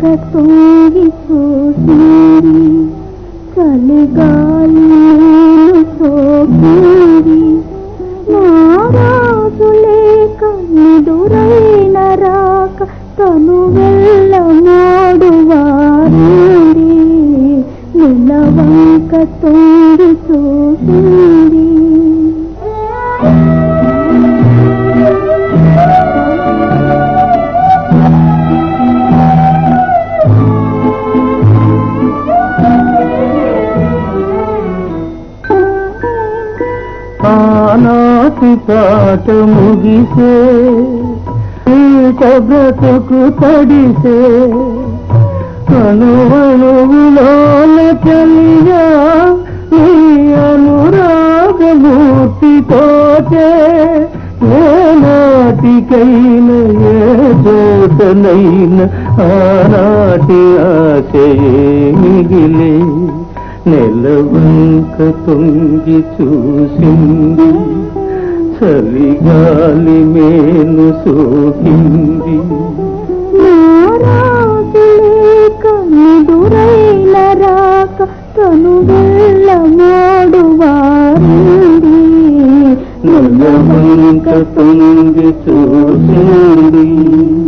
తొంగి చూసింది చలిగాలి నేను సోకింది నారాజు లేక నిదురైన రాక తను వెళ్ళ మోడు వారింది నిలవంక తొంగి చూసింది ఆనాటి పాట ముగిసే ఈట బ్రతుకు తడిసే అనువనువులోన చలియా నీ అనురాగమూర్తితోటే ఏ నాటికైన ఏ చోటనైన ఆనాటి ఆశయే మిగిలే నెలవంక తొంగి చూసింది చలిగాలి మేను సోకింది నారాజు లేక నిదురైన రాక తను వెళ్ళ మోడు వారింది నెలవంక తొంగి చూసింది